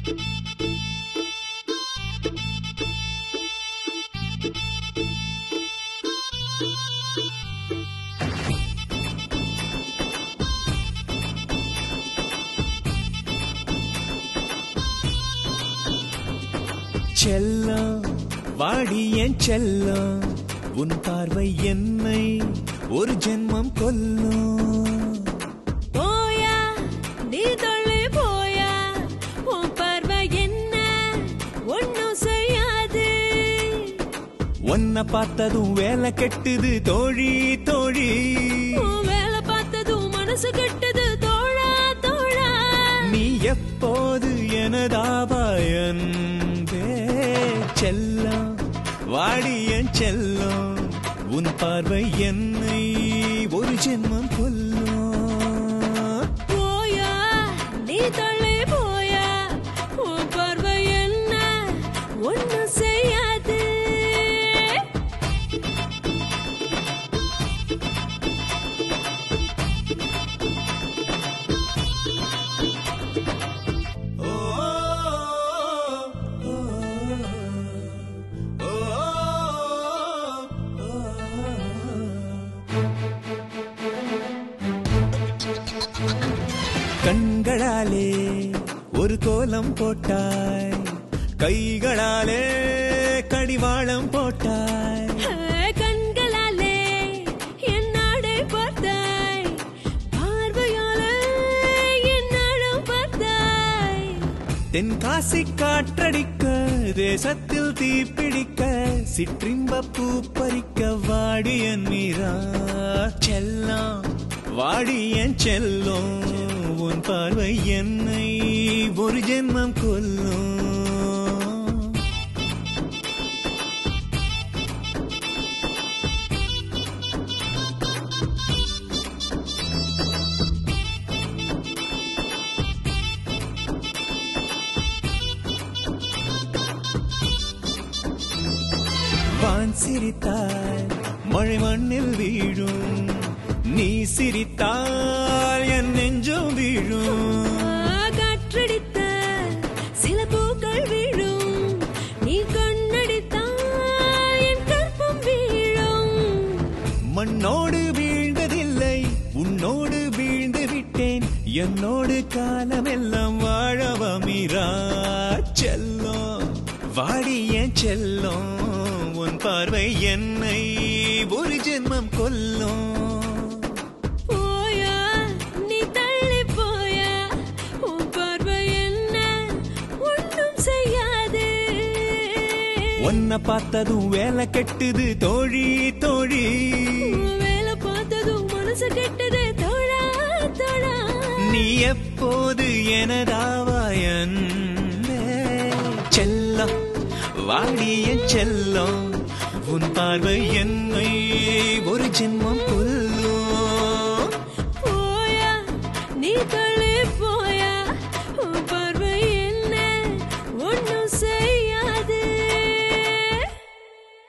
செல்லம் வாடி என் செல்லம் உன் பார்வை என்னை ஒரு ஜென்மம் கொல்லும் போயா நீ தொல்லை போயா உன் பார்வை என்ன ஒன்னும் செய்யாது உன்னை பார்த்ததும் வேலை கெட்டுது தோழி தோழி உன் வேலை பார்த்ததும் மனசு கெட்டது தோழா தோழா நீ எப்போது எனதாபாயன்பே செல்லம் வாடி என் செல்லம் உன் பார்வை என்னை ஒரு ஜென்மம் கொல்லும் போயா நீ தொல்லை போயா உன் பார்வை என்ன ஒன்னும் செய்யாது கண்களாலே ஒரு கோலம் போட்டாய் கைகளாலே கடிவாளம் போட்டாய் கண்களாலே என் நாடை பார்த்தாய் பார்வையால என் நாடம் பார்த்தாய் தென்காசி காற்றடிக்க தேசத்தில் தீப்பிடிக்க சிற்றின்ப பூ பறிக்க வாடியன் மீரா செல்லம் வாடியன் செல்லும் உன் பார்வை என்னை ஒரு ஜென்மம் கொல்லும் வான் சிரித்தால் மழை மண்ணில் வீழும் நீ சிரித்தால் என் நெஞ்சம் வீழும் காற்றடித்த சில பூக்கள் வீழும் நீ கண்ணடித்தால் என் கற்பம் வீழும் மண்ணோடு வீழ்ந்ததில்லை உன்னோடு வீழ்ந்து விட்டேன் என்னோடு காலமெல்லாம் வாழவமிரா செல்லம் வாடிய செல்லம் உன் பார்வை என்னை ஒரு ஜென்மம் கொல்லும் போயா நீ தள்ளி போயா உன் பார்வை என்ன ஒன்றும் செய்யாது உன்னை பார்த்ததும் வேலை கெட்டுது தோழி தோழி உன் வேலை பார்த்ததும் மனசு கெட்டது தோழா தோழா நீ எப்போது எனதாவாயன் செல்லம் வாடிய செல்லம் உன் பார்வை என்னை ஒரு ஜென்மம் கொல்லும்